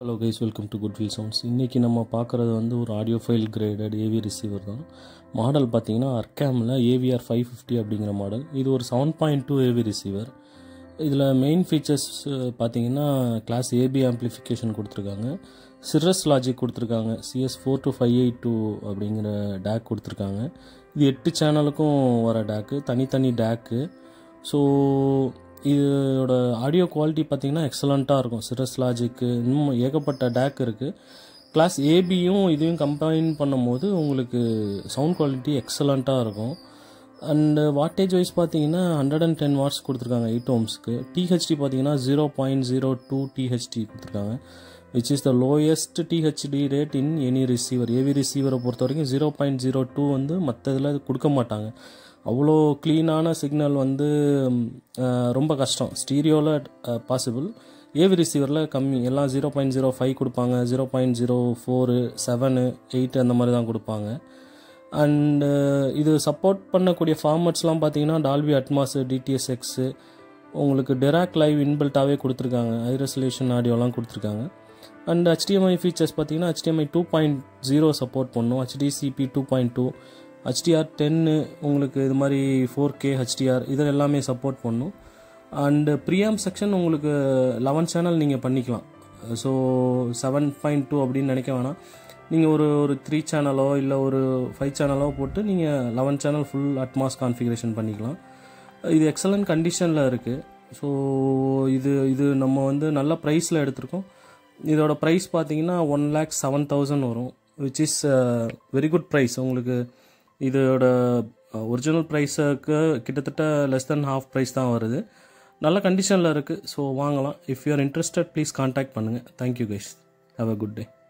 hello guys welcome to good will sounds இன்றைக்கி நம்ம பார்க்குறது வந்து ஒரு audio file graded AV receiver தான் மாடல் பார்த்தீங்கன்னா அர்கேமில் ஏவிஆர் ஃபைவ் ஃபிஃப்டி அப்படிங்கிற மாடல் இது ஒரு seven point two AV receiver இதில் மெயின் ஃபீச்சர்ஸ் பார்த்தீங்கன்னா கிளாஸ் ஏபி ஆம்ப்ளிஃபிகேஷன் கொடுத்துருக்காங்க சிரஸ் லாஜிக் கொடுத்துருக்காங்க CS four two five eight two அப்படிங்கிற டேக் கொடுத்துருக்காங்க இது எட்டு சேனலுக்கும் வர டேக்கு தனித்தனி டேக்கு ஸோ இதோட ஆடியோ குவாலிட்டி பார்த்தீங்கன்னா எக்ஸலண்ட்டாக இருக்கும் சிரஸ் லாஜிக்கு இன்னும் ஏகப்பட்ட டேக் இருக்குது கிளாஸ் ஏபியும் இதையும் கம்பைன் பண்ணும்போது உங்களுக்கு சவுண்ட் குவாலிட்டி எக்ஸலண்ட்டாக இருக்கும் அண்டு வாட்டேஜ் வைஸ் பார்த்தீங்கன்னா ஹண்ட்ரட் அண்ட் டென் வாட்ஸ் கொடுத்துருக்காங்க எயிட் ஓம்ஸ்க்கு டிஹெச்டி பார்த்தீங்கன்னா zero point zero two THD கொடுத்துருக்காங்க which is the lowest THD rate in any receiver AV ரிசீவரை பொறுத்த வரைக்கும் ஜீரோ பாயிண்ட் ஜீரோ டூ வந்து மற்ற இதில் கொடுக்க மாட்டாங்க அவ்வளோ க்ளீனான சிக்னல் வந்து ரொம்ப கஷ்டம் ஸ்டீரியோவில் பாசிபிள் ஏவி ரிசீவரில் கம்மி எல்லாம் ஜீரோ பாயிண்ட் ஜீரோ ஃபைவ் கொடுப்பாங்க zero point zero four seven eight அந்த மாதிரி தான் கொடுப்பாங்க அண்டு இது சப்போர்ட் பண்ணக்கூடிய ஃபார்மட்ஸ்லாம் பார்த்தீங்கன்னா டால்பி அட்மாஸு டிடிஎஸ் எக்ஸு உங்களுக்கு டெராக் லைவ் இன்பில்ட்டாகவே கொடுத்துருக்காங்க ஹை ரெசல்யூஷன் ஆடியோலாம் கொடுத்துருக்காங்க அண்ட் ஹெச்டிஎம்ஐ ஃபீச்சர்ஸ் பார்த்தீங்கன்னா HDMI two point zero support பண்ணும் HDCP two point two HDR ten உங்களுக்கு இது மாதிரி ஃபோர் கே ஹெச்டிஆர் இதில் எல்லாமே சப்போர்ட் பண்ணும் அண்டு ப்ரியாம் செக்ஷன் உங்களுக்கு லெவன் சேனல் நீங்கள் பண்ணிக்கலாம் ஸோ செவன் பாயிண்ட் டூ அப்படின்னு நினைக்க வேணாம் நீங்கள் ஒரு ஒரு த்ரீ சேனலோ இல்லை ஒரு ஃபைவ் சேனலோ போட்டு நீங்கள் eleven channel full Atmos configuration பண்ணிக்கலாம் இது எக்ஸலண்ட் கண்டிஷனில் இருக்குது ஸோ இது இது நம்ம வந்து நல்ல ப்ரைஸில் எடுத்திருக்கோம் இதோட ப்ரைஸ் பார்த்தீங்கன்னா ஒன் லேக் செவன் தௌசண்ட் வரும் which is very good price உங்களுக்கு இதோட ஒரிஜினல் ப்ரைஸுக்கு கிட்டத்தட்ட லெஸ் தென் ஹாஃப் ப்ரைஸ் தான் வருது நல்ல கண்டிஷனில் இருக்குது ஸோ வாங்கலாம் if you are interested please contact பண்ணுங்கள் thank you guys have a good day